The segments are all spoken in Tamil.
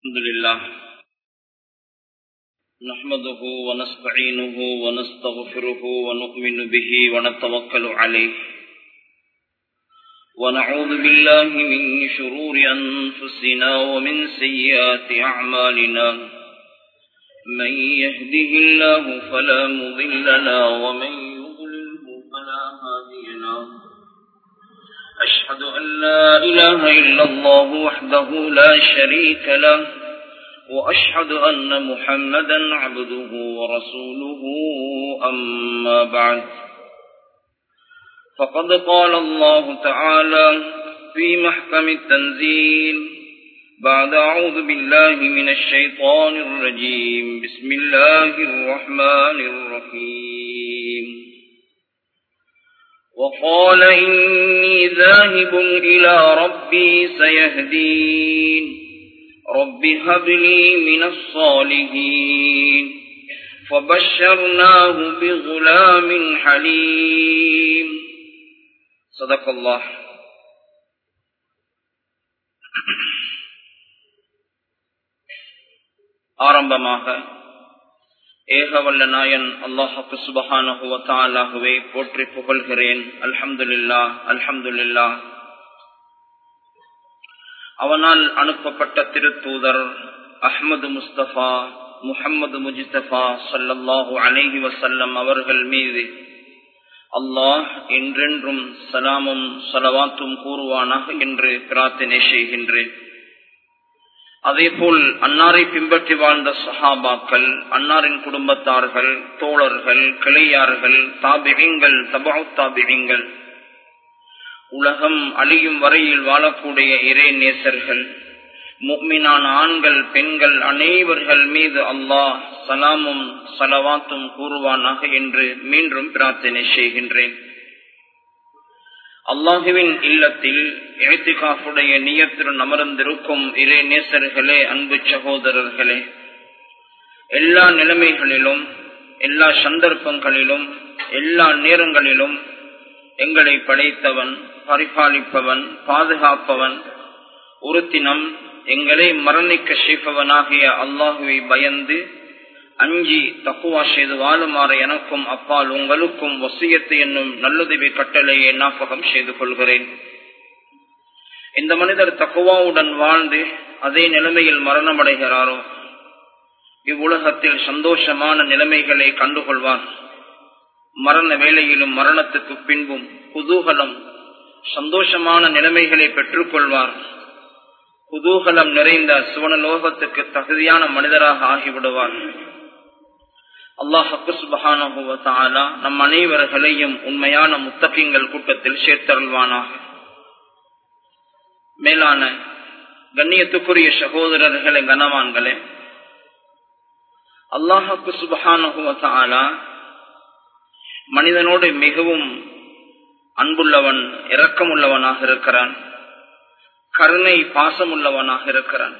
الحمد لله نحمده ونستعينه ونستغفره ونؤمن به ونتوكل عليه ونعوذ بالله من شرور أنفسنا ومن سيئات أعمالنا من يهده الله فلا مضل له ومن يضلله فلا هادي له أشهد أن لا إله إلا الله وحده لا شريك له وأشهد أن محمدا عبده ورسوله أما بعد فقد قال الله تعالى في محكم التنزيل بعد أعوذ بالله من الشيطان الرجيم بسم الله الرحمن الرحيم وقال إني ذاهب إلى ربي سيهدين رب هب لي من الصالحين فبشرناه بغلام حليم صدق الله ஆரம்பமாக ஏகவல்ல நாயன் அல்லாஹு சுபஹானஹுவத்தாலாகவே போற்றி புகழ்கிறேன் அல்ஹம்துலில்லா அல்ஹம்துலில்லா அவனால் அனுப்பப்பட்ட திருத்தூதர் அஹ்மது முஸ்தபா முஹம்மது முஜித்தபா சல்லல்லாஹு அலைஹி வசல்லம் அவர்கள் மீது அல்லாஹ் என்றென்றும் சலாமும் சலவாத்தும் கூறுவானாக என்று பிரார்த்தனை செய்கின்றேன் அதேபோல் அன்னாரை பின்பற்றி வாழ்ந்த சஹாபாக்கள் அன்னாரின் குடும்பத்தார்கள் தோழர்கள் கிளையார்கள் தாபிகங்கள் தபா தாபிகங்கள் உலகம் அழியும் வரையில் வாழக்கூடிய இறை நேசர்கள் முக்மினான ஆண்கள் பெண்கள் அனைவர்கள் மீது அல்லாஹ் சலாமும் சலவாத்தும் கூறுவானாக என்று மீண்டும் பிரார்த்தனை செய்கின்றேன் அல்லாஹுவின் இல்லத்தில் எழுத்துக்காஃபுடைய நியத்துடன் அமர்ந்திருக்கும் இறை நேசர்களே அன்பு சகோதரர்களே எல்லா நிலைமைகளிலும் எல்லா சந்தர்ப்பங்களிலும் எல்லா நேரங்களிலும் எங்களை படைத்தவன் பரிபாலிப்பவன் பாதுகாப்பவன் ஒரு தினம் எங்களை மரணிக்க செய்பவனாகிய அல்லாஹுவை பயந்து அஞ்சி தக்குவா செய்து வாழுமாறு எனக்கும் அப்பால் உங்களுக்கும் வசியத்து என்னும் நல்லுதவி கட்டளையை ஞாபகம் செய்து கொள்கிறேன் இந்த மனிதர் தக்குவாவுடன் வாழ்ந்து அதே நிலைமையில் மரணமடைகிறாரோ இவ்வுலகத்தில் சந்தோஷமான நிலைமைகளை கண்டுகொள்வார் மரண வேளையிலும் மரணத்துக்கு பின்பும் குதூகலம் சந்தோஷமான நிலைமைகளை பெற்றுக்கொள்வார் குதூகலம் நிறைந்த சுவனலோகத்துக்கு தகுதியான மனிதராக ஆகிவிடுவார் அல்லாஹு சுபஹானா நம் அனைவர்களையும் உண்மையான முத்தகிங்கள் கூட்டத்தில் சேர்த்தருள்வானாக மேலான கண்ணியத்துக்குரிய சகோதரர்களே கனவான்களே அல்லாஹு சுபஹானா மனிதனோடு மிகவும் அன்புள்ளவன் இரக்கமுள்ளவனாக இருக்கிறான் கருணை பாசமுள்ளவனாக இருக்கிறான்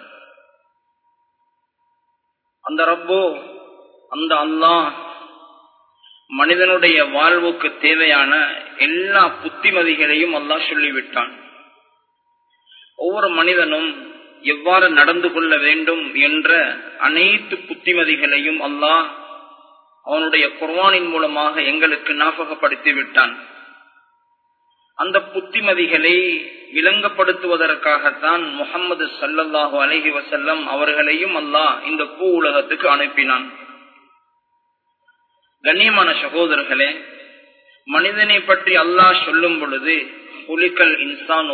அந்த ரப்போ அந்த அல்லாஹ் மனிதனுடைய வாழ்வுக்கு தேவையான எல்லா புத்திமதிகளையும் அல்லாஹ் சொல்லிவிட்டான் ஒவ்வொரு மனிதனும் எவ்வாறு நடந்து கொள்ள வேண்டும் என்ற அனைத்து புத்திமதிகளையும் அல்லாஹ் அவனுடைய குர்வானின் மூலமாக எங்களுக்கு ஞாபகப்படுத்தி விட்டான் அந்த புத்திமதிகளை விளங்கப்படுத்துவதற்காகத்தான் முகமது சல்லல்லாஹு அலஹி வசல்லம் அவர்களையும் அல்லாஹ் இந்த பூ உலகத்துக்கு அனுப்பினான் கண்ணியமான சகோதரர்களே மனிதனை பற்றி அல்லாஹ் சொல்லும் பொழுது புலிக்கல் இன்சான்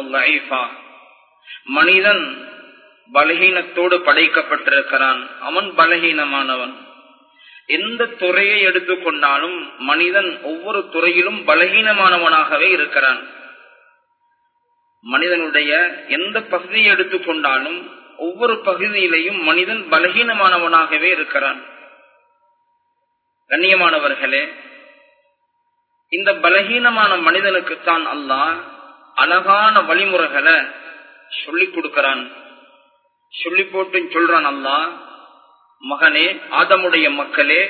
மனிதன் பலகீனத்தோடு படைக்கப்பட்டிருக்கிறான் அவன் பலகீனமானவன் எந்த துறையை எடுத்துக்கொண்டாலும் மனிதன் ஒவ்வொரு துறையிலும் பலகீனமானவனாகவே இருக்கிறான் மனிதனுடைய எந்த பகுதியை எடுத்துக்கொண்டாலும் ஒவ்வொரு பகுதியிலையும் மனிதன் பலகீனமானவனாகவே இருக்கிறான் கண்ணியமானவர்களே இந்த பலகீனமான மனிதனுக்குத்தான் அல்லாஹ் அழகான வழிமுறைகளை சொல்லிக் கொடுக்கிறான் சொல்லி போட்டு சொல்றான் அல்லாஹ் மகனே ஆதமுடைய மக்களே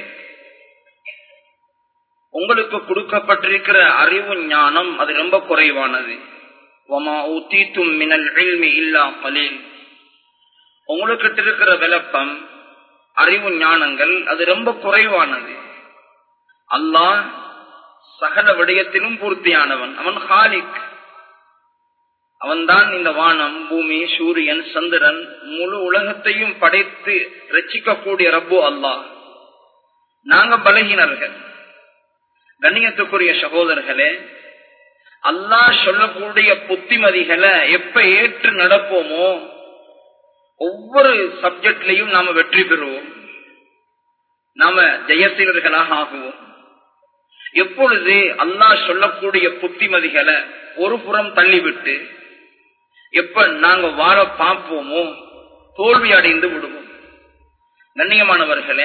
உங்களுக்கு கொடுக்கப்பட்டிருக்கிற அறிவு ஞானம் அது ரொம்ப குறைவானது وَمَا أُوتِيتُم مِّنَ الْعِلْمِ إِلَّا قَلِيلٌ உங்களுக்கு இருக்கிற விளப்பம் அறிவு ஞானங்கள் அது ரொம்ப குறைவானது அல்லாஹ் சகல விடயத்திலும் பூர்த்தியானவன் அவன் ஹாலிக் அவன்தான் இந்த வானம் பூமி சூரியன் சந்திரன் முழு உலகத்தையும் படைத்து ரச்சிக்கக்கூடிய ரப்பு அல்லாஹ் நாங்க பலகினர்கள் கண்ணியத்துக்குரிய சகோதரர்களே அல்லாஹ் சொல்லக்கூடிய புத்திமதிகளை எப்ப ஏற்று நடப்போமோ ஒவ்வொரு சப்ஜெக்ட்லையும் நாம வெற்றி பெறுவோம் நாம ஜெயசீலர்களாக ஆகுவோம் எப்பொழுது அல்லாஹ் சொல்லக்கூடிய புத்திமதிகளை ஒரு புறம் தள்ளிவிட்டு எப்ப நாங்க வாழ பார்ப்போமோ தோல்வி அடைந்து விடுவோம் கண்ணியமானவர்களே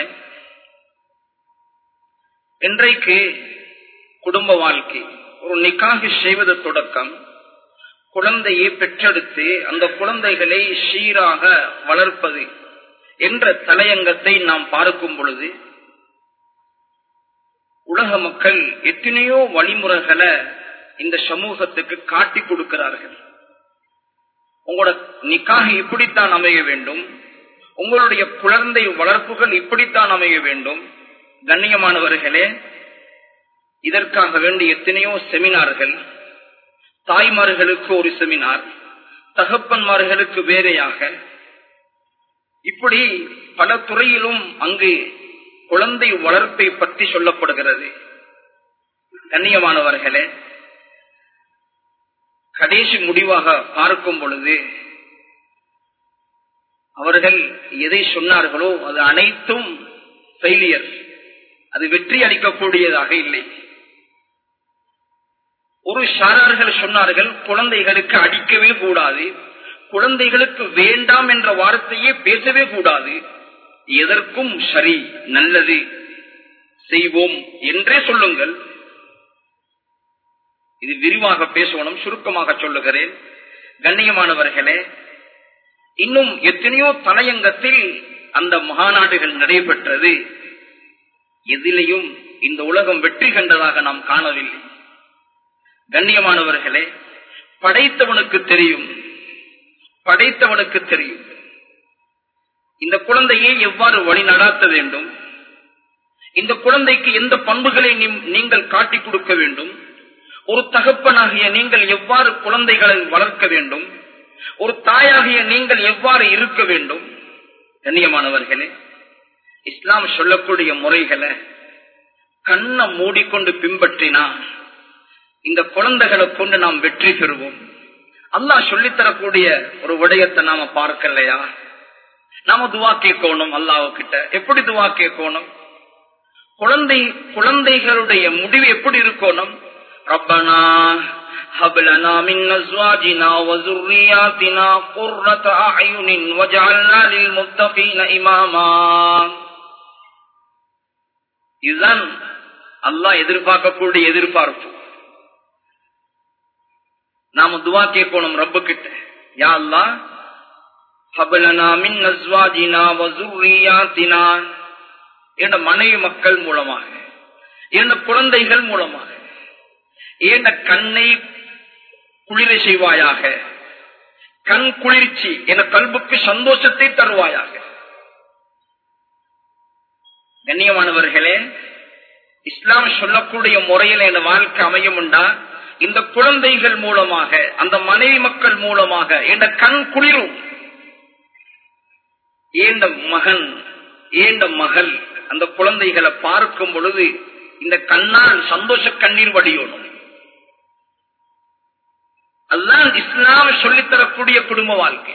இன்றைக்கு குடும்ப வாழ்க்கை ஒரு நிக்காக செய்வது தொடக்கம் குழந்தையை பெற்றெடுத்து அந்த குழந்தைகளை சீராக வளர்ப்பது என்ற தலையங்கத்தை நாம் பார்க்கும் பொழுது உலக மக்கள் எத்தனையோ வழிமுறைகளை இந்த சமூகத்துக்கு காட்டி கொடுக்கிறார்கள் உங்களோட நிக்காக இப்படித்தான் அமைய வேண்டும் உங்களுடைய குழந்தை வளர்ப்புகள் இப்படித்தான் அமைய வேண்டும் கண்ணியமானவர்களே இதற்காக வேண்டி எத்தனையோ செமினார்கள் தாய்மார்களுக்கு ஒரு செமினார் தகப்பன்மார்களுக்கு வேறையாக இப்படி பல துறையிலும் அங்கு குழந்தை வளர்ப்பை பற்றி சொல்லப்படுகிறது கண்ணியமானவர்களே கடைசி முடிவாக பார்க்கும் பொழுது அவர்கள் எதை சொன்னார்களோ அது அனைத்தும் ஃபெயிலியர் அது வெற்றி அளிக்கக்கூடியதாக இல்லை ஒரு சாரார்கள் சொன்னார்கள் குழந்தைகளுக்கு அடிக்கவே கூடாது குழந்தைகளுக்கு வேண்டாம் என்ற வார்த்தையே பேசவே கூடாது எதற்கும் சரி நல்லது செய்வோம் என்றே சொல்லுங்கள் இது விரிவாக பேசணும் சுருக்கமாக சொல்லுகிறேன் கண்ணியமானவர்களே இன்னும் எத்தனையோ தலையங்கத்தில் அந்த மகாநாடுகள் நடைபெற்றது எதிலையும் இந்த உலகம் வெற்றி கண்டதாக நாம் காணவில்லை கண்ணியமானவர்களே படைத்தவனுக்கு தெரியும் படைத்தவனுக்கு தெரியும் இந்த குழந்தையை எவ்வாறு வழி நடாத்த வேண்டும் இந்த குழந்தைக்கு எந்த பண்புகளை நீங்கள் காட்டிக் கொடுக்க வேண்டும் ஒரு தகப்பனாகிய நீங்கள் எவ்வாறு குழந்தைகளை வளர்க்க வேண்டும் ஒரு தாயாகிய நீங்கள் எவ்வாறு இருக்க வேண்டும் கண்ணியமானவர்களே இஸ்லாம் சொல்லக்கூடிய முறைகளை கண்ணை மூடிக்கொண்டு பின்பற்றினா இந்த குழந்தைகளை கொண்டு நாம் வெற்றி பெறுவோம் அல்லாஹ் சொல்லித்தரக்கூடிய ஒரு விடயத்தை நாம பார்க்கலையா நாம துவா கேட்கணும் அல்லாஹ் கிட்ட எப்படி துவா கேட்கணும் குழந்தை குழந்தைகளுடைய முடிவு எப்படி இருக்கணும் ரப்பனா هب لنا من أزواجنا وذرياتنا قرة أعين وجعلنا للمتقين إماما இதுதான் அல்லாஹ் எதிர்பார்க்கக்கூடிய எதிர்பார்ப்பு நாம துவா கேட்கணும் ரப்பு கிட்ட யா அல்லா ஹபலனா மின் அஸ்வாஜினா வசுரியாத்தினா என்ற மனைவி மக்கள் மூலமாக என்ற குழந்தைகள் மூலமாக என்ற கண்ணை குளிர செய்வாயாக கண் குளிர்ச்சி என கல்புக்கு சந்தோஷத்தை தருவாயாக கண்ணியமானவர்களே இஸ்லாம் சொல்லக்கூடிய முறையில் என் வாழ்க்கை அமையும் உண்டா இந்த குழந்தைகள் மூலமாக அந்த மனைவி மக்கள் மூலமாக என்ற கண் குளிரும் ஏண்ட மகன் ஏண்ட மகள் அந்த குழந்தைகளை பார்க்கும் பொழுது இந்த கண்ணால் சந்தோஷ கண்ணீர் வடியணும் அதுதான் இஸ்லாம் சொல்லித்தரக்கூடிய குடும்ப வாழ்க்கை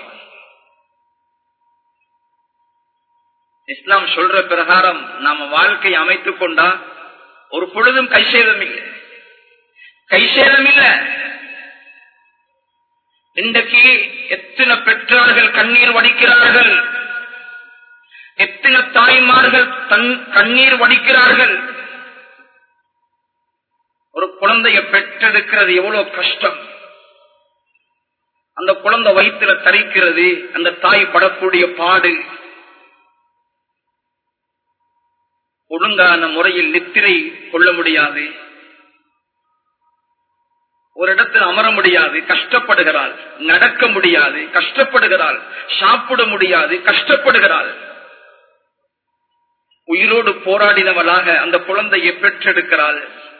இஸ்லாம் சொல்ற பிரகாரம் நாம வாழ்க்கையை அமைத்துக் கொண்டா ஒரு பொழுதும் கைசேதம் இல்லை கைசேதம் இல்ல இன்றைக்கு எத்தனை பெற்றார்கள் கண்ணீர் வடிக்கிறார்கள் எத்தனை தாய்மார்கள் தன் கண்ணீர் வடிக்கிறார்கள் ஒரு குழந்தைய பெற்றெடுக்கிறது எவ்வளவு கஷ்டம் அந்த குழந்தை வயிற்றுல தரிக்கிறது அந்த தாய் படக்கூடிய பாடு ஒழுங்கான முறையில் நித்திரை கொள்ள முடியாது ஒரு இடத்தில் அமர முடியாது கஷ்டப்படுகிறாள் நடக்க முடியாது கஷ்டப்படுகிறாள் சாப்பிட முடியாது கஷ்டப்படுகிறாள் உயிரோடு போராடினவளாக அந்த குழந்தையை பெற்றெடுக்கிறாள்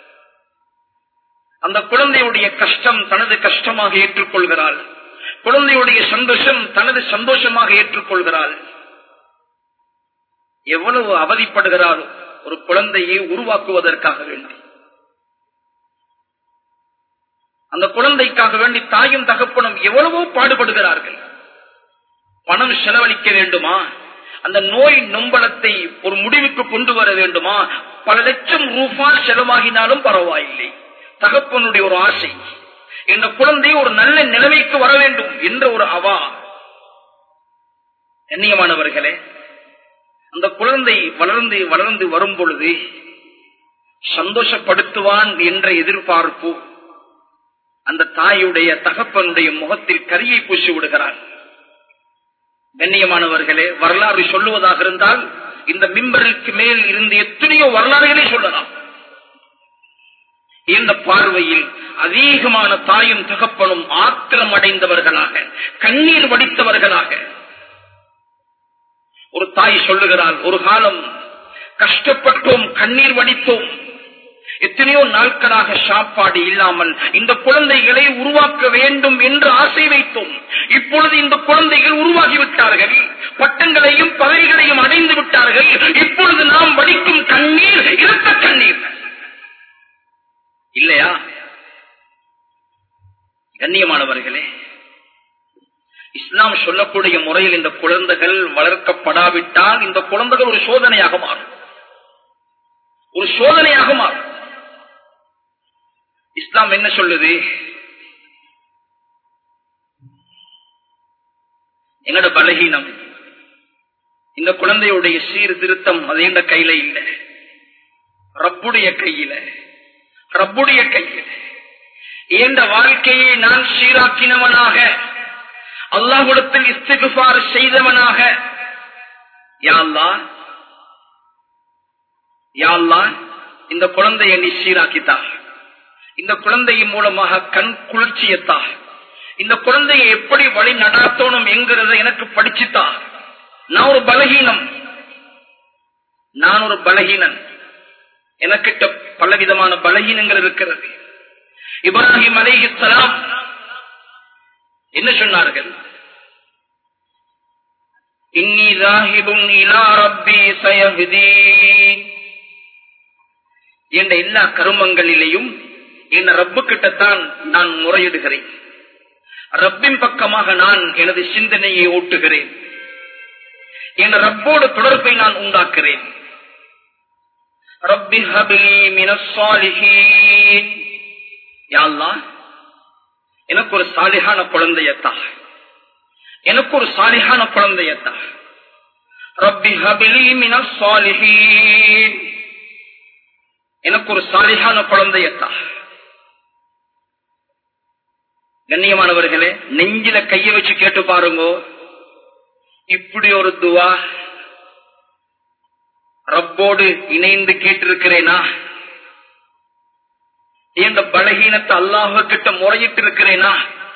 அந்த குழந்தையுடைய கஷ்டம் தனது கஷ்டமாக ஏற்றுக்கொள்கிறாள் குழந்தையுடைய சந்தோஷம் தனது சந்தோஷமாக ஏற்றுக்கொள்கிறாள் எவ்வளவு அவதிப்படுகிறாள் ஒரு குழந்தையை உருவாக்குவதற்காக வேண்டி அந்த குழந்தைக்காக வேண்டி தாயும் தகப்பனும் எவ்வளவோ பாடுபடுகிறார்கள் பணம் செலவழிக்க வேண்டுமா அந்த நோய் நொம்பலத்தை ஒரு முடிவுக்கு கொண்டு வர வேண்டுமா பல லட்சம் ரூபாய் செலவாகினாலும் பரவாயில்லை தகப்பனுடைய ஒரு ஆசை இந்த குழந்தை ஒரு நல்ல நிலைமைக்கு வர வேண்டும் என்ற ஒரு அவா கண்ணியமானவர்களே அந்த குழந்தை வளர்ந்து வளர்ந்து வரும் பொழுது சந்தோஷப்படுத்துவான் என்ற எதிர்பார்ப்பு அந்த தாயுடைய தகப்பனுடைய முகத்தில் கரியை பூசி விடுகிறான் கண்ணியமானவர்களே வரலாறு சொல்லுவதாக இருந்தால் இந்த மிம்பருக்கு மேல் இருந்து எத்தனையோ வரலாறுகளை சொல்லலாம் இந்த பார்வையில் அதிகமான தாயும் தகப்பனும் ஆத்திரம் அடைந்தவர்களாக கண்ணீர் வடித்தவர்களாக ஒரு தாய் சொல்லுகிறாள் ஒரு காலம் கஷ்டப்பட்டோம் கண்ணீர் வடித்தோம் எத்தனையோ நாட்களாக சாப்பாடு இல்லாமல் இந்த குழந்தைகளை உருவாக்க வேண்டும் என்று ஆசை வைத்தோம் இப்பொழுது இந்த குழந்தைகள் உருவாகிவிட்டார்கள் பட்டங்களையும் பதவிகளையும் அடைந்து விட்டார்கள் இப்பொழுது நாம் வடிக்கும் கண்ணீர் இரத்த கண்ணீர் இல்லையா கண்ணியமானவர்களே இஸ்லாம் சொல்லக்கூடிய முறையில் இந்த குழந்தைகள் வளர்க்கப்படாவிட்டால் இந்த குழந்தைகள் ஒரு சோதனையாக மாறும் ஒரு சோதனையாக மாறும் இஸ்லாம் என்ன சொல்லுது எங்களோட பலகீனம் இந்த குழந்தையுடைய சீர்திருத்தம் அது எந்த கையில இல்லை ரப்புடைய கையில ரப்புடைய கையில் இந்த வாழ்க்கையை நான் சீராக்கினவனாக அல்லாஹுடத்தில் இஸ்திகுபார் செய்தவனாக யாழ்லா யாழ்லா இந்த குழந்தையை நீ சீராக்கித்தா இந்த குழந்தையின் மூலமாக கண் குளிர்ச்சியத்தா இந்த குழந்தையை எப்படி வழி நடாத்தணும் என்கிறத எனக்கு படிச்சுத்தா நான் ஒரு பலகீனம் நான் ஒரு பலகீனன் எனக்கிட்ட பலவிதமான பலகீனங்கள் இருக்கிறது இப்ராஹிம் அலைஹிஸ்ஸலாம் என்ன சொன்னார்கள் இன்னி ராஹிபுன் இலா ரப்பி சயஹ்தீன் என்ற எல்லா கருமங்களிலேயும் என் ரப்பு கிட்டத்தான் நான் முறையிடுகிறேன் ரப்பின் பக்கமாக நான் எனது சிந்தனையை ஓட்டுகிறேன் என் ரப்போடு தொடர்பை நான் உண்டாக்குறேன் ரப்பி ஹபிலி மினஸ்ஸாலிஹீன் யா அல்லாஹ் எனக்கு ஒரு சாலிகான குழந்தையத்தா எனக்கு ஒரு சாலிகான குழந்தையத்தா ரப்பி ஹபிலி மினஸ்ஸாலிஹீன் எனக்கு ஒரு சாலிகான குழந்தையத்தா கண்ணியமானவர்களே நெஞ்சில கைய வச்சு கேட்டு பாருங்க இப்படி ஒரு துவா ரப்போடு இணைந்து கேட்டிருக்கிறேனா இந்த பலகீனத்தை அல்லாஹ கிட்ட முறையிட்டு இருக்கிறேனா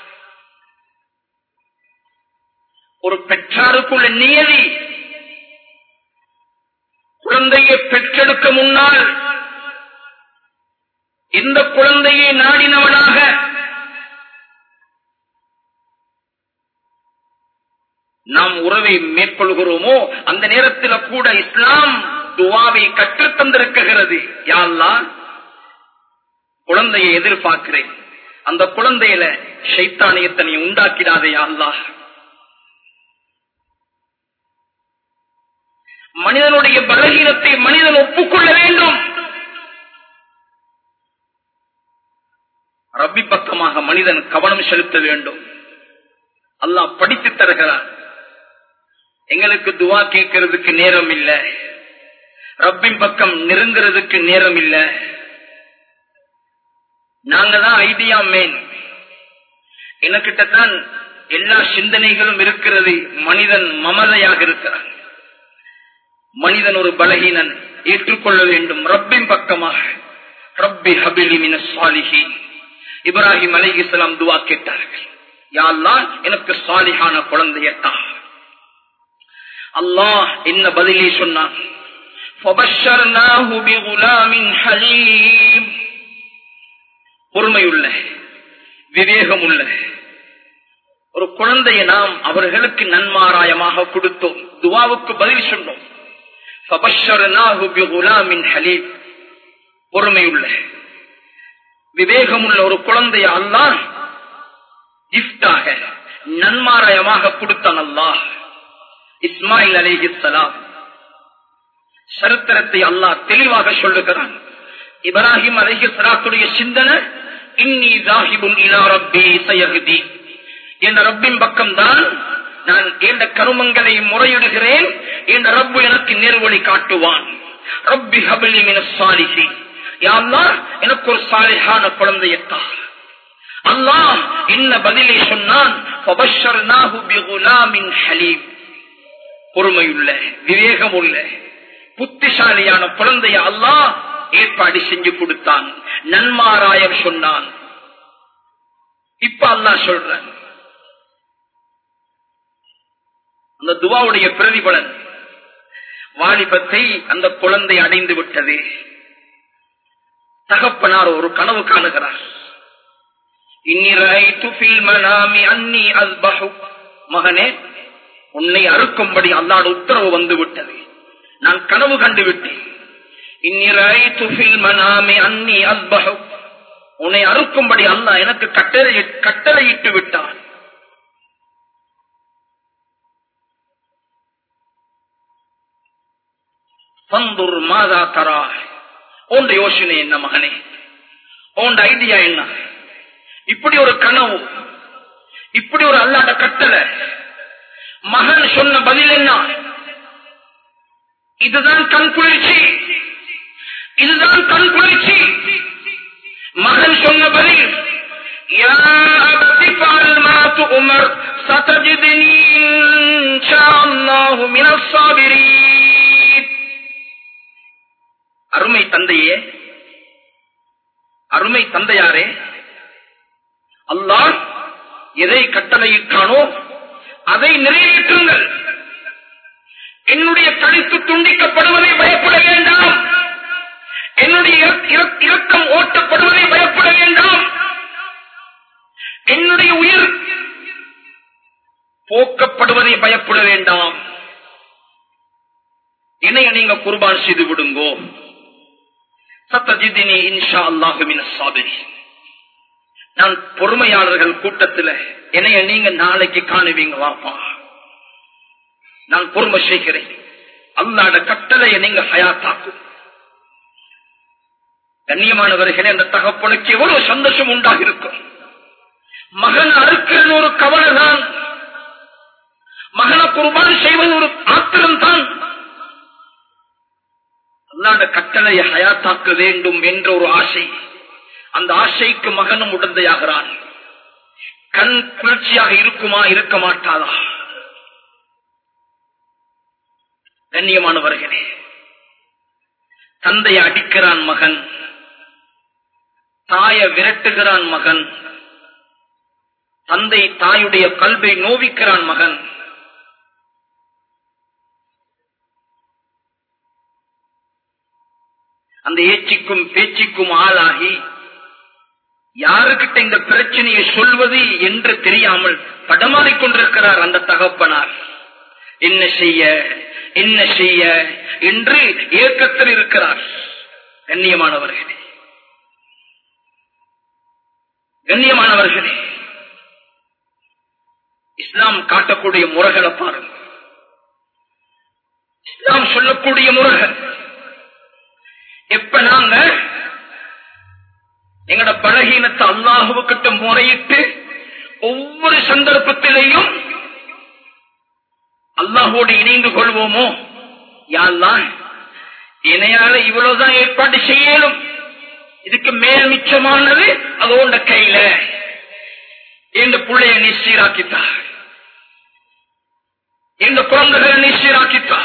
ஒரு பெற்றாருக்குள்ள நியதி குழந்தையை பெற்றெடுக்க முன்னால் இந்த குழந்தையை நாடினவனாக நாம் உறவை மேற்கொள்கிறோமோ அந்த நேரத்தில் கூட இஸ்லாம் துவாவை கற்றுத் தந்திருக்கிறது யாழ்லா குழந்தையை எதிர்பார்க்கிறேன் அந்த குழந்தையில சைத்தானியத்தை நீ உண்டாக்கிடாதே யாழ்லா மனிதனுடைய பலகீனத்தை மனிதன் ஒப்புக்கொள்ள வேண்டும் ரப்பி பக்கமாக மனிதன் கவனம் செலுத்த வேண்டும் அல்லாஹ் படித்து தருகிறார் எங்களுக்கு துவா கேட்கறதுக்கு நேரம் இல்ல ரப்பின் பக்கம் நெருங்கிறதுக்கு நேரம் இல்ல நாங்க தான் ஐடியா மேன் எனக்கிட்டத்தான் எல்லா சிந்தனைகளும் இருக்கிறது மனிதன் மமதையாக இருக்கிறான் மனிதன் ஒரு பலகீனன் ஏற்றுக்கொள்ள வேண்டும் ரப்பின் பக்கமாக ரப்பி ஹபிலி மின சாலிஹி இப்ராஹிம் அலை இஸ்லாம் துவா கேட்டார்கள் யாழ்லாம் எனக்கு சாலிகான குழந்தையட்டா அல்லாஹ் என்ன பதிலே சொன்னான் فَبَشَّرْنَاهُ بِغُلَامٍ حَلِيمٍ பொறுமையுள்ள விவேகமுள்ள ஒரு குழந்தையை நாம் அவர்களுக்கு நன்மாராயமாக கொடுத்தோம் துவாவுக்கு பதில் சொன்னோம் فَبَشَّرْنَاهُ بِغُلَامٍ حَلِيمٍ பொறுமையுள்ள விவேகமுள்ள ஒரு குழந்தைய அல்லாஹ் கிஃப்டாக நன்மாராயமாக கொடுத்தான் அல்லாஹ் இஸ்மாயில் அலிஹிஸ்லாம் சரித்திரத்தை அல்லாஹ் தெளிவாக சொல்லுகிறான் இப்ராஹிம் அலிஹிஸ்லாத்துடைய சிந்தனை இன்னி ஜாஹிபுன் இலா ரப்பி சயஹ்தி என்ற ரப்பின் பக்கம்தான் நான் எந்த கருமங்களை முறையிடுகிறேன் என்ற ரப்பு எனக்கு நேர்வழி காட்டுவான் ரப்பி ஹபிலி மின சாலிஹி எனக்கு ஒரு சாலிஹான குழந்தையத்தா அல்லாஹ் என்ன பதிலை சொன்னான் பொறுமையுள்ள விவேகமுள்ள புத்திசாலியான குழந்தைய அல்லாஹ் ஏற்பாடு செஞ்சு கொடுத்தான் நன்மாராயம் சொன்னான் இப்ப அல்லாஹ் சொல்றான் அந்த துவாவுடைய பிரதிபலன் வாலிபத்தை அந்த குழந்தை அடைந்து விட்டது தகப்பனார் ஒரு கனவு காணுகிறார் மகனே உன்னை அறுக்கும்படி அல்லாட உத்தரவு வந்து விட்டது நான் கனவு கண்டு விட்டேன் உன்னை அறுக்கும்படி அல்லா எனக்கு கட்டளை கட்டளையிட்டு விட்டான் பந்துர் மாதா தரா உன் யோசனை என்ன மகனே உன் ஐடியா என்ன இப்படி ஒரு கனவு இப்படி ஒரு அல்லாட கட்டளை மகன் சொன்ன பதில் என்ன இதுதான் கண் குளிர்ச்சி இதுதான் கண் குளிர்ச்சி மகன் சொன்ன பதில் உமர் சதஜிதினி அருமை தந்தையே அருமை தந்தையாரே அல்லாஹ் எதை கட்டளையிட்டானோ அதை நிறைவேற்றுங்கள் என்னுடைய கழித்து துண்டிக்கப்படுவதை பயப்பட வேண்டாம் என்னுடைய இறக்கம் ஓட்டப்படுவதை பயப்பட வேண்டாம் என்னுடைய உயிர் போக்கப்படுவதை பயப்பட வேண்டாம் என்னைய நீங்க குர்பான் செய்து விடுங்கோ சத்தஜிதினி இன்ஷா அல்லாஹுமின் சாபிரி நான் பொறுமையாளர்கள் கூட்டத்தில் என்னைய நீங்க நாளைக்கு காணுவீங்க வாப்பா நான் பொறுமை செய்கிறேன் அல்லாட கட்டளையை நீங்க ஹயாத்தாக்கும் கண்ணியமானவர்களே அந்த தகப்பனுக்கு எவ்வளவு சந்தோஷம் உண்டாக இருக்கும் மகன் அறுக்கிறது ஒரு கவலை தான் மகனை குர்பான் செய்வது ஒரு ஆத்திரம் தான் அல்லாட கட்டளையை ஹயாத்தாக்க வேண்டும் என்ற ஒரு ஆசை அந்த ஆசைக்கு மகனும் உடந்தையாகிறான் கண் குளிர்ச்சியாக இருக்குமா இருக்க மாட்டாதா கண்ணியமானவர்களே தந்தையை அடிக்கிறான் மகன் தாய விரட்டுகிறான் மகன் தந்தை தாயுடைய கல்வை நோவிக்கிறான் மகன் அந்த ஏச்சிக்கும் பேச்சுக்கும் ஆளாகி யாருக்கிட்ட இந்த பிரச்சனையை சொல்வது என்று தெரியாமல் படமாறிக் கொண்டிருக்கிறார் அந்த தகப்பனார் என்ன செய்ய என்ன செய்ய என்று ஏக்கத்தில் இருக்கிறார் கண்ணியமானவர்களே கண்ணியமானவர்களே இஸ்லாம் காட்டக்கூடிய முறைகளை பாருங்க இஸ்லாம் சொல்லக்கூடிய முறைகள் எப்ப நாங்க எங்கட பலகீனத்தை அல்லாஹுக்கிட்ட முறையிட்டு ஒவ்வொரு சந்தர்ப்பத்திலையும் அல்லாஹோடு இணைந்து கொள்வோமோ யாழ்லாம் இணையால இவ்வளவுதான் ஏற்பாடு செய்யலும் இதுக்கு மேல் மிச்சமானது அதோட கையில எந்த பிள்ளைய நீ சீராக்கித்தா எந்த குழந்தைகளை நீ சீராக்கித்தா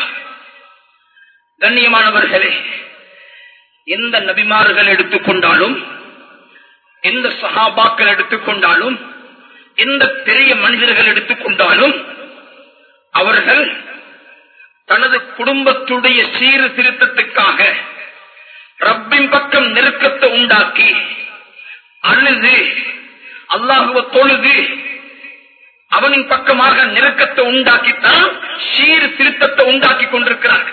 கண்ணியமானவர்களே எந்த நபிமார்கள் எடுத்துக்கொண்டாலும் எந்த சகாபாக்கள் எடுத்துக்கொண்டாலும் எந்த பெரிய மனிதர்கள் எடுத்துக்கொண்டாலும் அவர்கள் தனது குடும்பத்துடைய சீர்திருத்தத்துக்காக ரப்பின் பக்கம் நெருக்கத்தை உண்டாக்கி அழுது அல்லாஹுவ தொழுது அவனின் பக்கமாக நெருக்கத்தை உண்டாக்கித்தான் சீர் திருத்தத்தை உண்டாக்கி கொண்டிருக்கிறார்கள்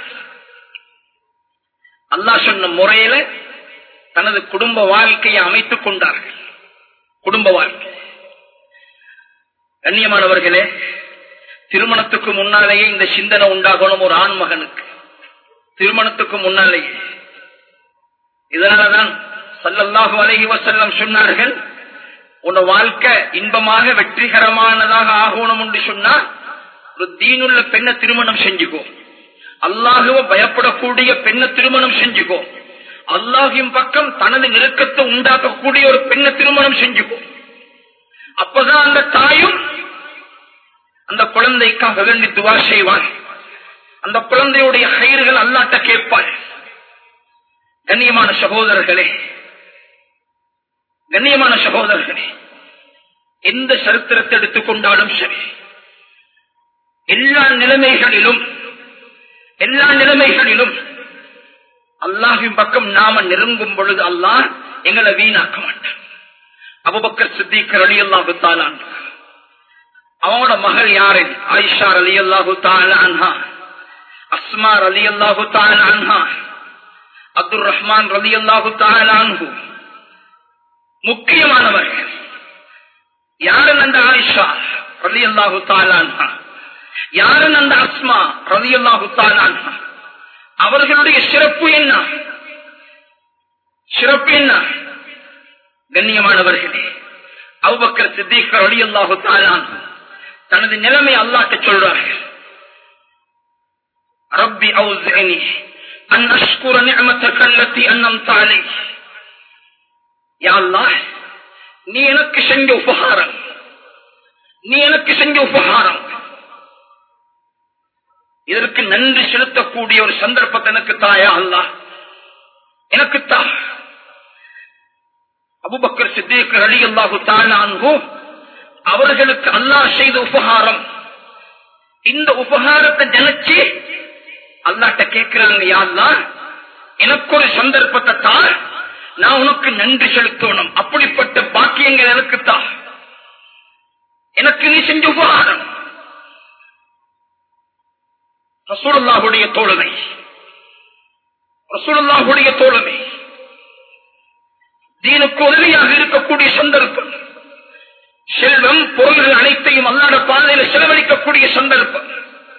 அல்லாஹ் சொன்ன முறையில தனது குடும்ப வாழ்க்கையை அமைத்துக் கொண்டார்கள் குடும்ப வாழ்க்கை கண்ணியமானவர்களே திருமணத்துக்கு முன்னாலேயே இந்த சிந்தனை உண்டாகணும் ஒரு ஆண் மகனுக்கு திருமணத்துக்கு முன்னாலேயே இதனாலதான் சல்லல்லாஹு அலைஹி வஸல்லம் சொன்னார்கள் உன் வாழ்க்கை இன்பமாக வெற்றிகரமானதாக ஆகணும் என்று சொன்னா ஒரு தீனுள்ள பெண்ணை திருமணம் செஞ்சுக்கோ அல்லாஹுவ பயப்படக்கூடிய பெண்ணை திருமணம் செஞ்சுக்கோ அல்லாஹின் பக்கம் தனது நெருக்கத்தை உண்டாக்கக்கூடிய ஒரு பெண்ணை திருமணம் செஞ்சுக்கோ அப்பதான் அந்த தாயும் அந்த குழந்தைக்காக வேண்டி துவா செய்வாள் அந்த குழந்தையுடைய கயிறுகள் அல்லாட்ட கேட்பாள் கண்ணியமான சகோதரர்களே கண்ணியமான சகோதரர்களே எந்த சரித்திரத்தை எடுத்துக்கொண்டாலும் சரி எல்லா நிலைமைகளிலும் எல்லா நிலைமைகளிலும் அல்லாஹின் பக்கம் நாம நெருங்கும் பொழுது அல்லாஹ் எங்களை வீணாக்க மாட்டான் அபுபக்கர் சித்திகர் அலி அல்லாஹு தாலான் அவனோட மகள் யாரு ஆயிஷார் அலி அல்லாஹு தாலா அஸ்மார் அலி அல்லாஹு தாலா அப்துல் ரஹ்மான் ரலி அல்லாஹு தாலான்ஹு முக்கியமானவர்கள் யாரு அந்த ஆயிஷா ரலி அல்லாஹு தாலான்ஹா யாரு அந்த அஸ்மா ரலி அல்லாஹு தாலான்ஹா அவர்களுடைய சிறப்பு என்ன சிறப்பு என்ன கண்ணியமானவர்களே அவுபக்கர் சித்திகர் அலி அல்லாஹு தாலான் தனது நிலைமை அல்லாட்ட சொல்றார்கள் ரப்பி அவுசினி அன் அஷ்குர நிஅமத்தக அல்லதி அன்அம்த அலை யா அல்லாஹ் நீ எனக்கு செஞ்ச உபகாரம் நீ எனக்கு செஞ்ச உபகாரம் இதற்கு நன்றி செலுத்தக்கூடிய ஒரு சந்தர்ப்பத்தை எனக்கு தாயா அல்லாஹ் எனக்கு தா அபுபக்கர் சித்திக்கு அலி அல்லாஹு தானான்ஹோ அவர்களுக்கு அல்லாஹ் செய்த உபகாரம் இந்த உபகாரத்தை நினைச்சு அல்லாட்ட கேட்கிறாங்க யாருலா எனக்கு ஒரு சந்தர்ப்பத்தை தா நான் உனக்கு நன்றி செலுத்தணும் அப்படிப்பட்ட பாக்கியங்கள் எனக்கு தா எனக்கு நீ செஞ்ச உபகாரம் ரசூலுல்லாஹுடைய தோழமை ரசூலுல்லாஹுடைய தோழமை தீனுக்கு உதவியாக இருக்கக்கூடிய சந்தர்ப்பம் செல்வம் பொருள்கள் அனைத்தையும் அல்லாத பாதையில் செலவழிக்கக்கூடிய சந்தர்ப்பம்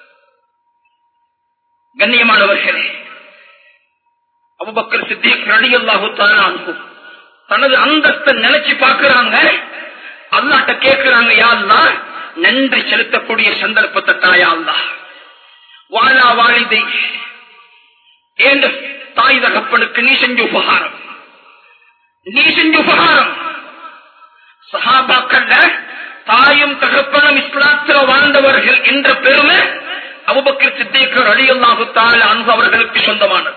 கண்ணியமானவர்களே அபுபக்கர் சித்திக் ரடி அல்லாஹு தனது அந்தஸ்தை நினைச்சு பார்க்கிறாங்க அல்லாட்ட கேட்கிறாங்க யாருலா நன்றி செலுத்தக்கூடிய சந்தர்ப்பத்தை தாயா அல்லா வாழா வாழிதை ஏந்த தாய் தகப்பனுக்கு நீ செஞ்ச உபகாரம் நீ செஞ்ச உபகாரம் சஹாபாக்கல்ல தாயும் தகப்பனும் இஸ்லாத்திர வாழ்ந்தவர்கள் என்ற பெருமை அபுபக்கர் சித்திகர் அலி அல்லாஹு அன்பு அவர்களுக்கு சொந்தமானது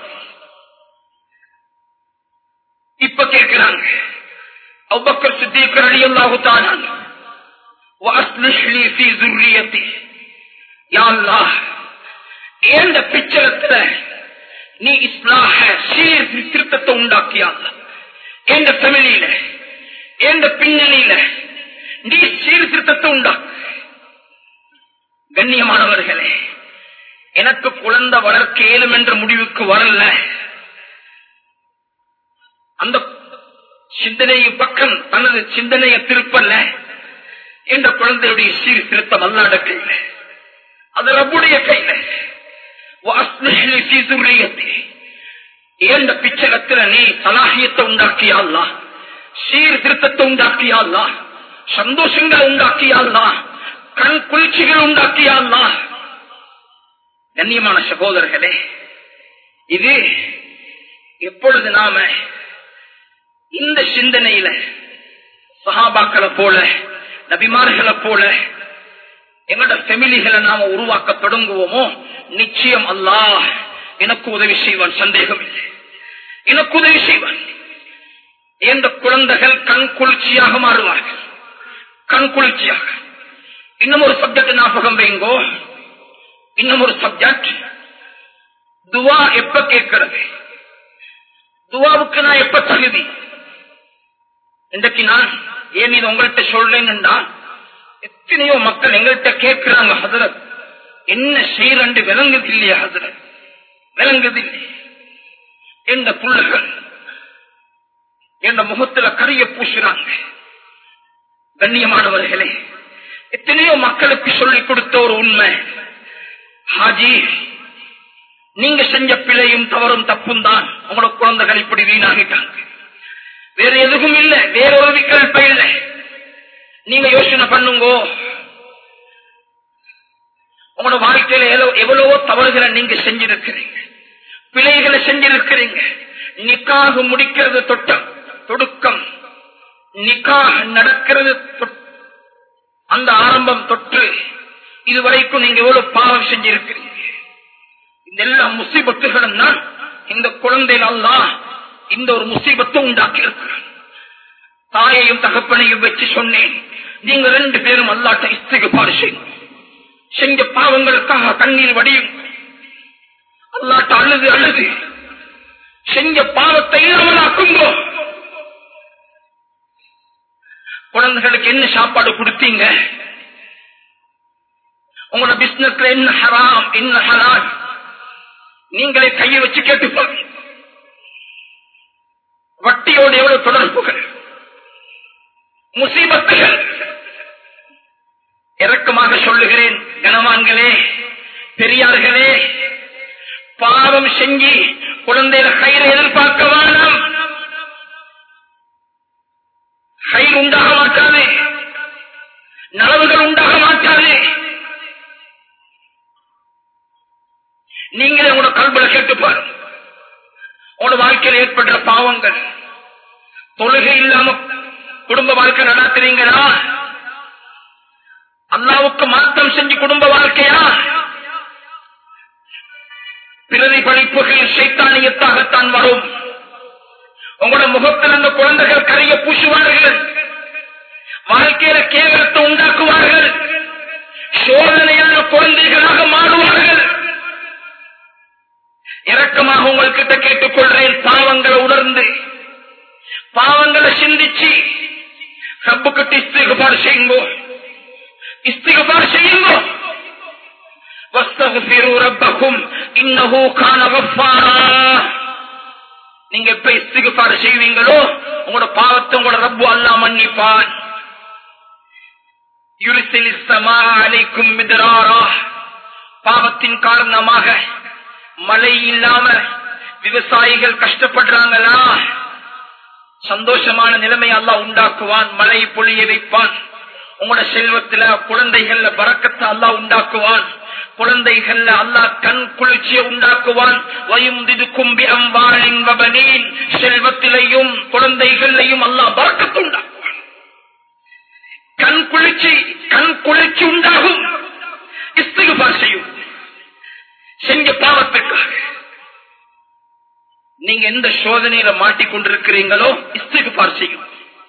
இப்ப கேட்கிறாங்க அபுபக்கர் சித்திகர் அலி அல்லாஹு ஏந்த பிச்சரத்துல நீ இஸ்லாஹ சீர் திருத்தத்தை உண்டாக்கியாங்க எந்த ஃபேமிலியில எந்த பின்னணியில நீ சீர்திருத்தத்தை உண்டாக்கு கண்ணியமானவர்களே எனக்கு குழந்தை வளர்க்க இயலும் என்ற முடிவுக்கு வரல அந்த சிந்தனையை பக்கம் தனது சிந்தனையை திருப்பல்ல என்ற குழந்தையுடைய சீர்திருத்தம் அல்லாட கையில அது ரப்புடைய கையில ஏண்ட பிச்சகத்துல நீ சலாகியத்தை உண்டாக்கியாள்லா சீர்திருத்தத்தை உண்டாக்கியாள்லா சந்தோஷங்களை உண்டாக்கியாள்லா கண் குளிர்ச்சிகள் உண்டாக்கியாள்லா கண்ணியமான சகோதரர்களே இது எப்பொழுது நாம இந்த சிந்தனையில சஹாபாக்களை போல நபிமார்களை போல எங்களோட ஃபெமிலிகளை நாம உருவாக்க தொடங்குவோமோ நிச்சயம் அல்லாஹ் எனக்கு உதவி செய்வான் சந்தேகம் இல்லை எனக்கு உதவி செய்வான் இந்த குழந்தைகள் கண் குளிர்ச்சியாக மாறுவார்கள் கண் குளிர்ச்சியாக இன்னும் ஒரு சப்ஜெக்ட் ஞாபகம் வைங்கோ இன்னும் ஒரு சப்ஜெக்ட் துவா எப்ப கேட்கிறது துவாவுக்கு நான் எப்ப தகுதி இன்றைக்கு நான் ஏன் இது உங்கள்கிட்ட சொல்றேன்னுடா எத்தனையோ மக்கள் எங்கள்கிட்ட கேட்கிறாங்க ஹதரத் என்ன செய்யறண்டு விளங்குது இல்லையா ஹதரத் விளங்குது இல்லை எந்த புள்ளுகள் என்ற முகத்துல கரிய பூசுறாங்க கண்ணியமானவர்களே எத்தனையோ மக்களுக்கு சொல்லிக் கொடுத்த ஒரு உண்மை ஹாஜி நீங்க செஞ்ச பிழையும் தவறும் தப்பும் தான் உங்களோட குழந்தைகள் இப்படி வீணாகிட்டாங்க வேற எதுவும் இல்ல வேற ஒரு விக்கல்ப இல்லை நீங்க யோசனை பண்ணுங்கோ உங்களோட வாழ்க்கையில எவ்வளவு- எவ்வளவோ தவறுகளை நீங்க செஞ்சிருக்கிறீங்க பிழைகளை செஞ்சிருக்கிறீங்க நிக்காக முடிக்கிறது தொட்டம் தொடுக்கம் நிக்காக நடக்கிறது தொட்- அந்த ஆரம்பம் தொற்று இதுவரைக்கும் நீங்க எவ்வளவு பாவம் செஞ்சிருக்கிறீங்க இந்த எல்லா முசீபத்துகளும் தான் இந்த குழந்தைகள் அல்லாஹ் இந்த ஒரு முசீபத்தை உண்டாக்கி இருக்கிறான் தாயையும் தகப்பனையும் வச்சு சொன்னேன் நீங்க ரெண்டு பேரும் அல்லாட்ட இஸ்திகுபாடு செய்யுங்க செஞ்ச பாவங்களுக்காக கண்ணீர் வடியும் அல்லாட்ட அழுது அழுது செஞ்ச பாவத்தை இல்லாமலாக்குங்கோ குழந்தைகளுக்கு என்ன சாப்பாடு கொடுத்தீங்க உங்களோட பிசினஸ்ல என்ன ஹராம் என்ன ஹலால் நீங்களே கையை வச்சு கேட்டுப்பாங்க வட்டியோடு எவ்வளவு தொடர்புகள் முசீபத்துகள் இறக்கமாக சொல்லுகிறேன் கனவான்களே பெரியார்களே பாவம் செஞ்சு குழந்தைகள் கயிறு எதிர்பார்க்க வேண்டாம் கயிறு உண்டாக மாட்டாது நலவுகள் உண்டாக மாட்டாது நீங்களே உங்களோட கல்வில கேட்டு பாருங்க உங்களோட வாழ்க்கையில் ஏற்படுற பாவங்கள் தொழுகை இல்லாம குடும்ப வாழ்க்கை நடத்துறீங்களா அல்லாவுக்கு மாற்றம் செஞ்சு குடும்ப வாழ்க்கையா பிரதிபலிப்புகள் சைத்தானியத்தாகத்தான் வரும் உங்களோட முகத்தில் அந்த குழந்தைகள் கரைய பூசுவார்கள் வாழ்க்கையில கேவலத்தை உண்டாக்குவார்கள் சோதனையான குழந்தைகளாக மாறுவார்கள் இரக்கமாக உங்கள்கிட்ட கேட்டுக்கொள்றேன் பாவங்களை உணர்ந்து பாவங்களை சிந்திச்சு ரப்புக்கிட்ட இஸ்திகபாடு செய்யுங்கோ இஸ்திகபாடு செய்யுங்கோ வஸ்தகுஃபிரு ரப்பக்கும் இன்னஹு கான கஃபாரா நீங்க எப்ப இஸ்திகபாடு செய்வீங்களோ உங்களோட பாவத்தை உங்களோட ரப்பு அல்லாஹ் மன்னிப்பான் யுரிசில் ஸமா அலைக்கும் மித்ராரா பாவத்தின் காரணமாக மழை இல்லாம விவசாயிகள் கஷ்டப்படுறாங்களா சந்தோஷமான நிலைமை அல்லாஹ் உண்டாக்குவான் மழை பொழிய வைப்பான் உங்களோட செல்வத்துல குழந்தைகள்ல பறக்கத்தை அல்லாஹ் உண்டாக்குவான் குழந்தைகள்ல அல்லாஹ் கண் குளிர்ச்சியை உண்டாக்குவான் வயுந்திது கும்பி அம்பாளின் வபனீன் செல்வத்திலையும் குழந்தைகள்லையும் அல்லாஹ் பறக்கத்தை உண்டாக்குவான் கண் குளிர்ச்சி கண் குளிர்ச்சி உண்டாகும் இஸ்திகுபார் செய்யும் செஞ்ச பாவத்துக்காக நீங்க எந்த சோதனையில மாட்டிக்கொண்டிருக்கிறீங்களோ இஸ்திகுபார் செய்யும்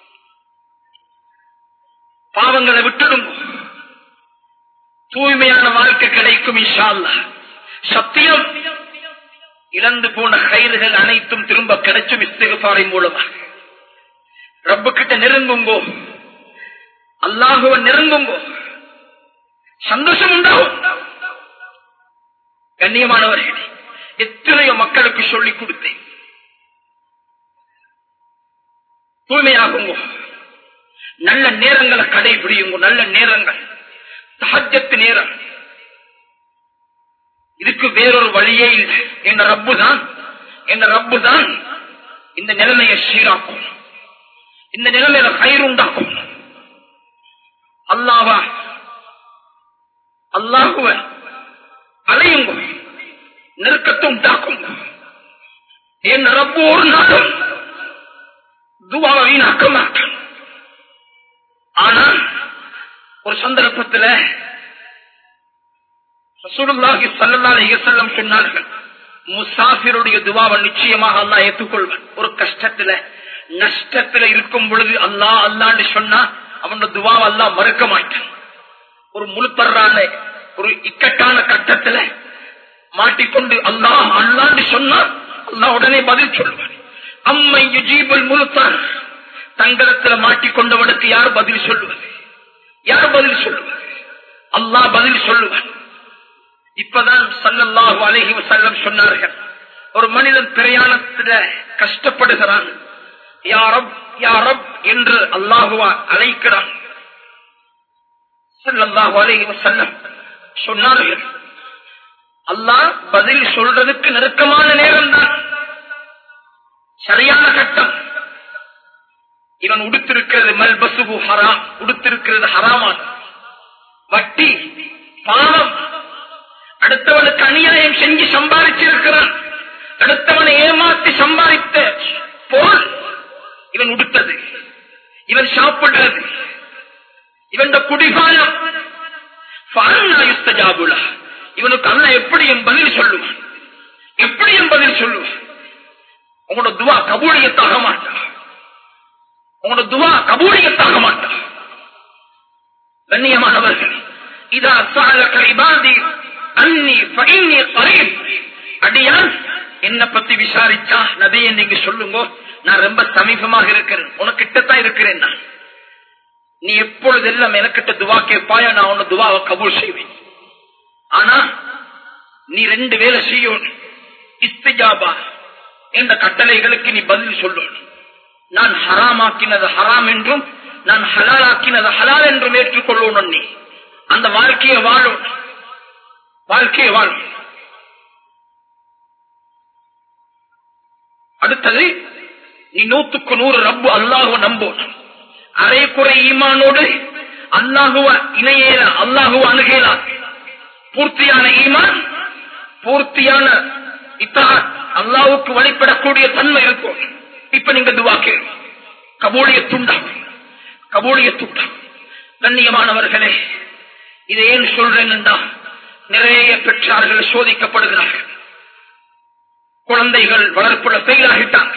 பாவங்களை விட்டுடும் தூய்மையான வாழ்க்கை கிடைக்கும் இன்ஷா அல்லாஹ் சத்தியம் இழந்து போன கயிறுகள் அனைத்தும் திரும்ப கிடைச்சும் இஸ்திகுபாரின் மூலமாக ரப்பு கிட்ட நெருங்குங்கோ அல்லாஹுவ நெருங்குங்கோ சந்தோஷம் உண்டாகும் கண்ணியமானவர்களே எத்தனையோ மக்களுக்கு சொல்லிக் கொடுத்தேன் தூய்மையாகுங்க நல்ல நேரங்களை கடைபிடியுங்க நல்ல நேரங்கள் தஹஜத்து நேரம் இதுக்கு வேறொரு வழியே இல்லை என்ற ரப்பு தான் என்ற ரப்பு தான் இந்த நிலைமையை சீராக்கும் இந்த நிலைமையில கயிறு உண்டாக்கும் அல்லாவா அல்லாஹுவ அலையுங்க நெருக்கத்தை உண்டாக்கும் என் ரப்பு ஒரு நாளும் துவாவை வீணாக்க மாட்டான் ஆனால் ஒரு சந்தர்ப்பத்தில் ரசூலுல்லாஹி ஸல்லல்லாஹு அலைஹி வஸல்லம் சொன்னார்கள் முசாஃபிருடைய துவாவை நிச்சயமாக அல்லாஹ் ஏற்றுக்கொள்வான் ஒரு கஷ்டத்துல நஷ்டத்துல இருக்கும் பொழுது அல்லா அல்லான்னு சொன்னா அவனோட துவாவை அல்லா மறுக்க மாட்டான் ஒரு முழுத்தர்றான ஒரு இக்கட்டான கட்டத்துல மாட்டிக்கொண்டு அல்லாஹ் அல்லான்னு சொன்னா அல்லா உடனே பதில் சொல்லுவான் அம்மை யுஜீபுல் முழுத்தார் தங்கடத்துல மாட்டிக்கொண்டவனுக்கு யார் பதில் சொல்லுவது யார் பதில் சொல்லுவது அல்லாஹ் பதில் சொல்லுவான் இப்பதான் சல்லல்லாஹு அலைஹி வஸல்லம் சொன்னார்கள் ஒரு மனிதன் பிரயாணத்துல கஷ்டப்படுகிறான் யாரப் யாரப் என்று அல்லாஹுவா அழைக்கிறான் சல்லல்லாஹு அலைஹி வஸல்லம் சொன்னார்கள் அல்லாஹ் பதில் சொல்றதுக்கு நெருக்கமான நேரம் தான் சரியான கட்டம் இவன் உடுத்திருக்கிறது மல்பசுகு ஹராம் உடுத்திருக்கிறது ஹராமான வட்டி பாவம் அடுத்தவனுக்கு அநியாயம் செஞ்சு சம்பாதிச்சிருக்கிறான் அடுத்தவனை ஏமாற்றி சம்பாதித்த பொருள் இவன் உடுத்தது இவன் சாப்பிடுறது இவன் குடிகாலம் ஜாபுலா இவனுக்கு அல்ல எப்படி என் பதில் சொல்லுவான் எப்படி என் பதில் சொல்லுவான் உங்களோட துவா கபூலியத்தாக மாட்டா உங்களோட துவா கபூலியத்தாக மாட்டா கண்ணியமானவர்கள் இதா சாலக இபாதி அன்னி ஃபஇன்னி கரீப் அடியான் என்ன பத்தி விசாரிச்சா நபியை நீங்க சொல்லுங்க நான் ரொம்ப சமீபமாக இருக்கிறேன் உனக்கிட்டத்தான் இருக்கிறேன் நான் நீ எப்பொழுது எல்லாம் எனக்கிட்ட துவா கேட்பாயா நான் உன்ன துவாவை கபூல் செய்வேன் ஆனா நீ ரெண்டு வேலை செய்யணும் இஸ்திஜாபா என்ற கட்டளைகளுக்கு நீ பதில் சொல்லணும் நான் ஹராமாக்கினது ஹராம் என்றும் நான் ஹலாலாக்கினது ஹலால் என்றும் ஏற்றுக்கொள்ளணும் நீ அந்த வாழ்க்கையை வாழும் வாழ்க்கையை வாழும் அடுத்தது நீ நூத்துக்கு நூறு ரப்பு அல்லாஹுவ நம்பணும் அரை குறை ஈமானோடு அல்லாஹுவ இணையேல அல்லாஹுவ அணுகேலா பூர்த்தியான ஈமான் பூர்த்தியான இத்தா அல்லாவுக்கு வழிபடக்கூடிய தன்மை இருக்கும் இப்ப நீங்க துவா கேள்வி கபூலிய துண்டம் கபூலிய துண்டம் கண்ணியமானவர்களே இதை ஏன் சொல்றேன் என்றால் நிறைய பெற்றார்கள் சோதிக்கப்படுகிறார்கள் குழந்தைகள் வளர்ப்புல ஃபெயில் ஆகிட்டாங்க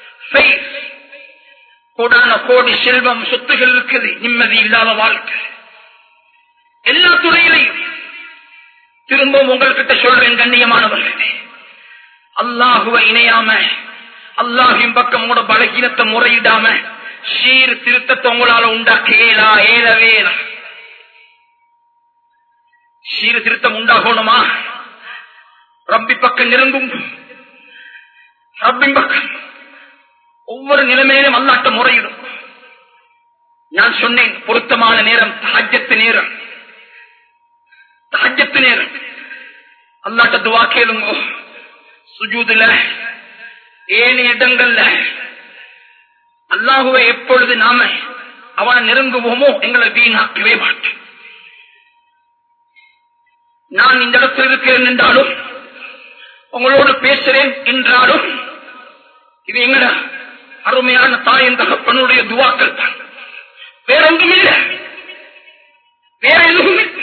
கோடான கோடி செல்வம் சொத்துகள் இருக்குது நிம்மதி இல்லாத வாழ்க்கை எல்லா துறையிலையும் திரும்பவும் உங்கள்கிட்ட சொல்றேன் கண்ணியமானவர்களே அல்லாஹுவ இணையாம அல்லாஹின் பக்கம் உங்களோட பலகீனத்தை முறையிடாம சீர் திருத்தத்தை உங்களால உண்டாக்க ஏலா ஏலவேலா சீர் திருத்தம் உண்டாகணுமா ரப்பி பக்கம் நெருங்கும் ரப்பின் பக்கம் ஒவ்வொரு நிலைமையிலும் அல்லாட்ட முறையிடும் நான் சொன்னேன் பொருத்தமான நேரம் தஹஜத்து நேரம் தஹஜத்து நேரம் அல்லாட்ட துவா கேளுங்க சுஜூதுல ஏழு இடங்கள்ல அல்லாஹுவை எப்பொழுது நாம அவனை நெருங்குவோமோ எங்களை வீணாக்கவே மாட்டேன் நான் இந்த இடத்தில் இருக்கிறேன் என்றாலும் உங்களோடு பேசுறேன் என்றாலும் இது எங்கட அருமையான தாயின் தகப்பனுடைய துவாக்கள் தான் வேற ஒன்றும் இல்லை வேற எதுவும் இல்லை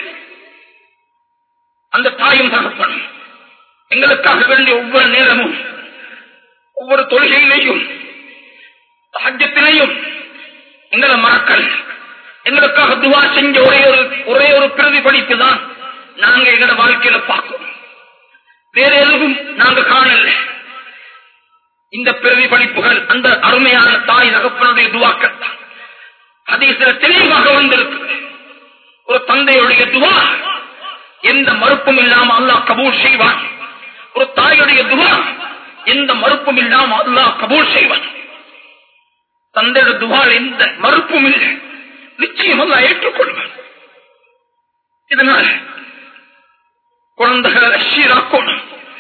அந்த தாயும் தகப்பனும் எங்களுக்காக வேண்டிய ஒவ்வொரு நேரமும் ஒவ்வொரு தொழுகையிலையும் சாத்தியத்திலையும் எங்களை மறக்கல் எங்களுக்காக துவா செஞ்ச ஒரே ஒரு ஒரே ஒரு பிரதிபலிப்பு தான் நாங்க எங்களோட வாழ்க்கையில பார்க்கிறோம் வேற எதுவும் நாங்க காணல இந்த பிரதிபலிப்புகள் அந்த அருமையான தாய் தகப்பனுடைய துவாக்கள் தான் அதீசில தெளிவாக வந்திருக்கு ஒரு தந்தையுடைய துவா எந்த மறுப்பும் இல்லாம அல்லாஹ் கபூல் செய்வான் ஒரு தாயுடைய துவா எந்த மறுப்பும் இல்லாம அல்லாஹ் கபூல் செய்வான் தந்தையோட துவால் எந்த மறுப்பும் இல்லை நிச்சயம் அல்லாஹ் ஏற்றுக்கொள்வான் இதனால் குழந்தைகளை சீராக்கணும்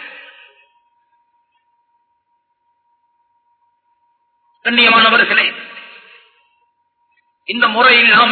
கண்ணியமானவர்களே இந்த முறை இல்லாம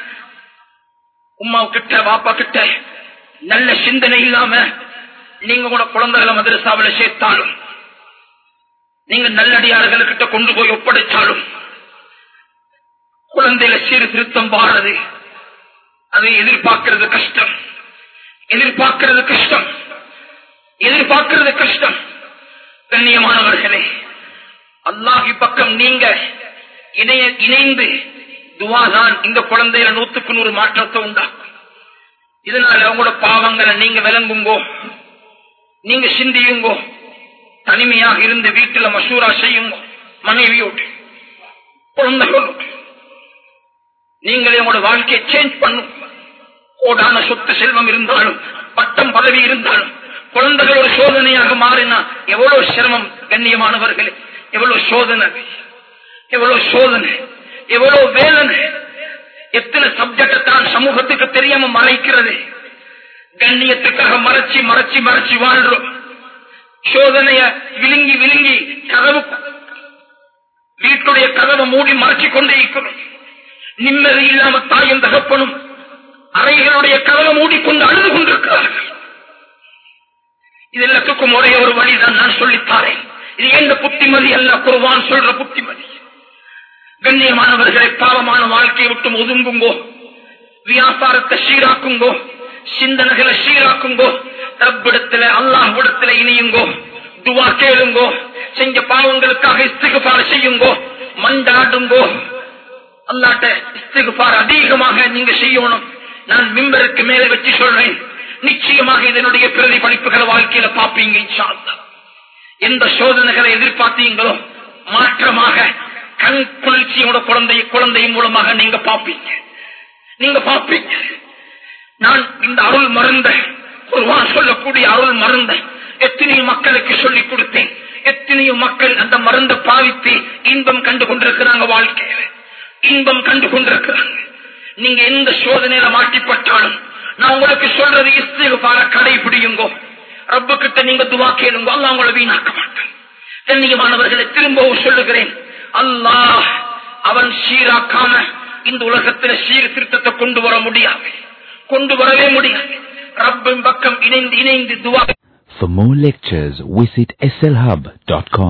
உமா கிட்ட பாப்பா கிட்ட நல்ல சிந்தனை இல்லாம நீங்க கூட குழந்தைகளை மதரசாவில சேர்த்தாலும் நீங்க நல்லடியார்கள்கிட்ட கொண்டு போய் ஒப்படைச்சாலும் குழந்தையில சீர்திருத்தம் பாடுறது அதை எதிர்பார்க்கிறது கஷ்டம் எதிர்பார்க்கிறது கஷ்டம் எதிர்பார்க்கிறது கஷ்டம் கண்ணியமானவர்களே அல்லாஹி பக்கம் நீங்க இணைய இணைந்து துவாதான் இந்த குழந்தையில நூத்துக்கு நூறு மாற்றத்தை உண்டாக்கும் இதனால அவங்களோட பாவங்களை நீங்க விளங்குங்கோ நீங்க சிந்தியுங்கோ தனிமையாக இருந்து வீட்டுல மசூரா செய்யுங்க மனைவியோடு குழந்தைகளோடு நீங்களே உங்களோட வாழ்க்கையை சேஞ்ச் பண்ணும் கோடான சொத்து செல்வம் இருந்தாலும் பட்டம் பதவி இருந்தாலும் குழந்தைகள் ஒரு சோதனையாக மாறினா எவ்வளவு சிரமம் கண்ணியமானவர்களே எவ்வளவு சோதனை எவ்வளவு சோதனை எவ்வளவு வேதனை எத்தனை சப்ஜெக்ட் தான் சமூகத்துக்கு தெரியாம மறைக்கிறது கண்ணியத்துக்காக மறைச்சி மறைச்சி மறைச்சி வாழ்றோம் சோதனைய விழுங்கி விழுங்கி கதவு வீட்டுடைய கதவை மூடி மறைச்சு கொண்டே இருக்கிறோம் நிம்மதி இல்லாம தாயும் தகப்பனும் அறைகளுடைய கதவை மூடிக்கொண்டு அழுது கொண்டிருக்கிறார்கள் இது எல்லாத்துக்கும் ஒரே ஒரு வழிதான் நான் சொல்லித்தாரேன் இது எந்த புத்திமதி அல்ல குருவான் சொல்ற புத்திமதி கண்ணியமானவர்களை பாவமான வாழ்க்கையை விட்டு ஒதுங்குங்கோ வியாபாரத்தை சீராக்குங்கோ சிந்தனைகளை சீராக்குங்கோ ரப்பிடத்துல அல்லாஹ்விடத்துல இணையுங்கோ துவா கேளுங்கோ செஞ்ச பாவங்களுக்காக இஸ்திகுபார செய்யுங்கோ மண்டாடுங்கோ அல்லாட்ட இஸ்திகுபார் அதிகமாக நீங்க செய்யணும் நான் மிம்பருக்கு மேல வச்சு சொல்றேன் நிச்சயமாக இதனுடைய பிரதிபலிப்புகளை வாழ்க்கையில பாப்பீங்க இன்ஷா அல்லாஹ். எந்த சோதனைகளை எதிர்பார்த்தீங்களோ மாற்றமாக கண் குளிர்ச்சியோட குழந்தை குழந்தை மூலமாக நீங்க பாப்பீங்க நீங்க பாப்பீங்க நான் இந்த அருள் மருந்த குர்ஆன் சொல்லக்கூடிய அருள் மருந்த எத்தனையோ மக்களுக்கு சொல்லிக் கொடுத்தேன் எத்தனையோ மக்கள் அந்த மருந்தை பாவித்து இன்பம் கண்டு கொண்டிருக்கிறாங்க வாழ்க்கையில இன்பம் கண்டு கொண்டிருக்கிறாங்க நீங்க எந்த சோதனையில மாட்டிப்பட்டாலும் நான் உங்களுக்கு சொல்றது இஸ்திகுபார கடைபிடியுங்கோ ரப்பு கிட்ட நீங்க துவா கேளுங்க அல்லாஹ் உங்களை வீணாக்க மாட்டேன் கண்ணியமானவர்களை திரும்பவும் சொல்லுகிறேன் அல்லாஹ் அவன் சீராக்காம இந்த உலகத்துல சீர்திருத்தத்தை கொண்டு வர முடியாது கொண்டு வரவே முடியாது ரப்பின் பக்கம் இணைந்து இணைந்து துவா For more lectures, visit slhub.com.